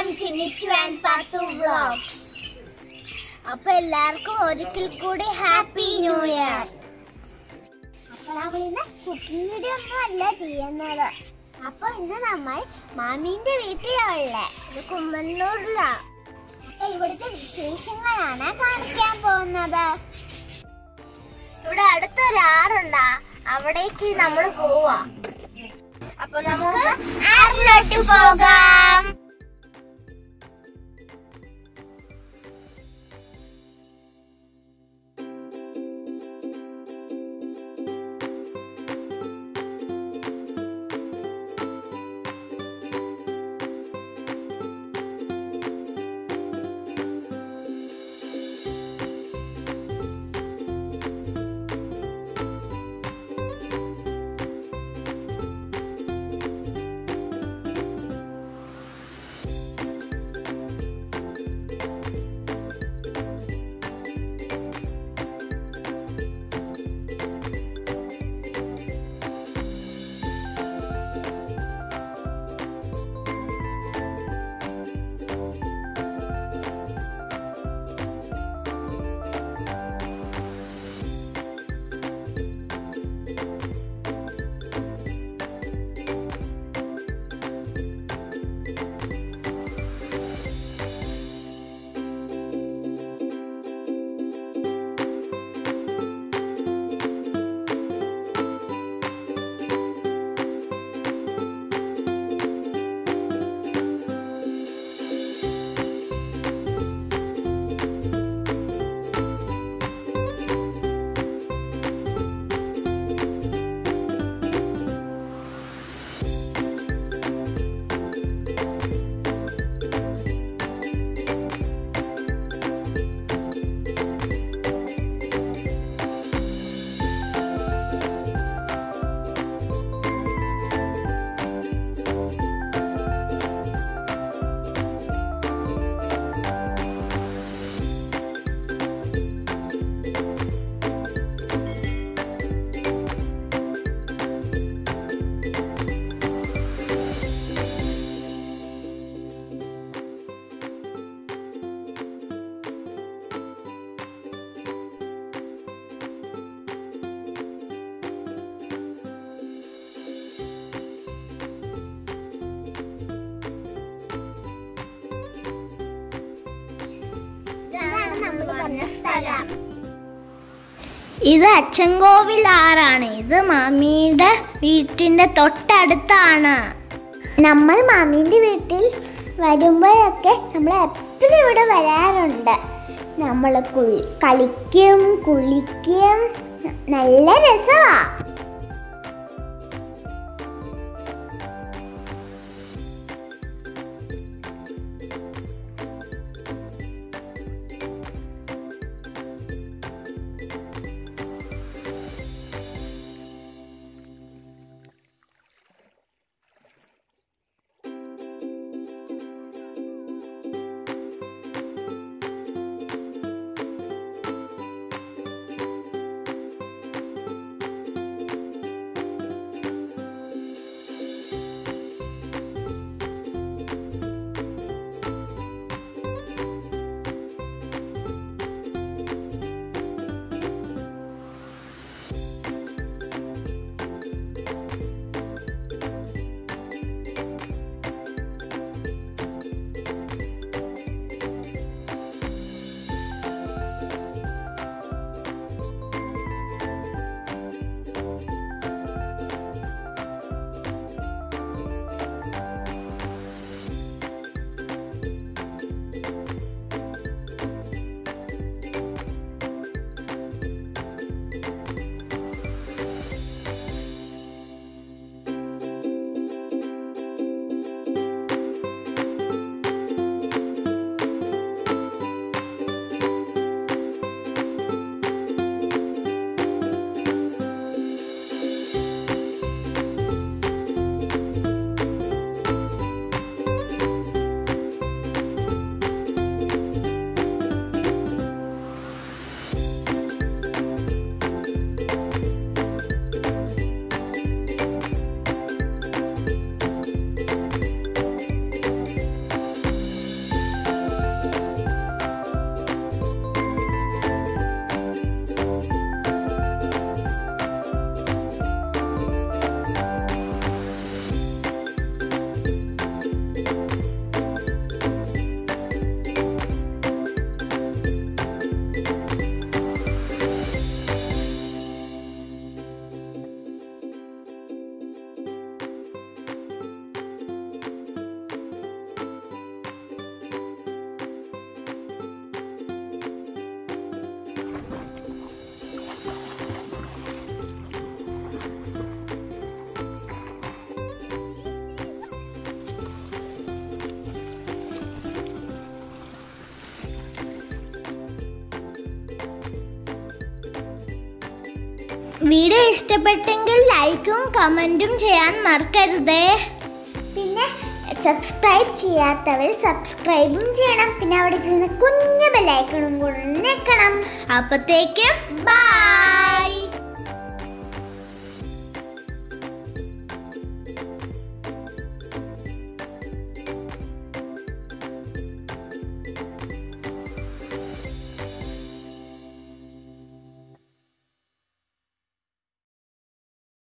to Nichu and Pathu vlogs അപ്പൊ എല്ലാവർക്കും ഒരിക്കൽ കൂടി ഹാപ്പി ന്യൂ ഇയർ അപ്പൊ നമ്മൾ ഇന്ന് കുക്കിംഗ് വീഡിയോ ഒന്നും അല്ല ചെയ്യുന്നത് അപ്പൊ ഇന്ന് നമ്മൾ മാമീന്റെ വീട്ടിലുള്ള ഇത് കുമ്മന്നൂരിലാ അപ്പൊ ഇവിടുത്തെ വിശേഷങ്ങളാണ് കാണിക്കാൻ പോകുന്നത് ഇവിടെ അടുത്തൊരാറുണ്ടാ അവിടേക്ക് നമ്മൾ പോവാ അപ്പൊ നമുക്ക് ആറിലോട്ട് പോകാം ഇതാണ് നമ്മൾ പറഞ്ഞ സ്ഥലം ഇത് അച്ചൻകോവിൽ ആറാണ് ഇത് മാമിയുടെ വീട്ടിന്റെ തൊട്ടടുത്താണ് നമ്മൾ മാമീന്റെ വീട്ടിൽ വരുമ്പോഴൊക്കെ നമ്മൾ എപ്പോഴും ഇവിടെ വരാറുണ്ട് നമ്മൾ കളിക്കും കുളിക്കും നല്ല രസമാണ് വീഡിയോ ഇഷ്ടപ്പെട്ടെങ്കിൽ ലൈക്കും കമൻറ്റും ചെയ്യാൻ മറക്കരുതേ പിന്നെ സബ്സ്ക്രൈബ് ചെയ്യാത്തവർ സബ്സ്ക്രൈബും ചെയ്യണം പിന്നെ അവിടെ ഇരുന്ന് കുഞ്ഞു ബെല്ലൈക്കണും കൂടെ ഞെക്കണം അപ്പത്തേക്കും ബൈ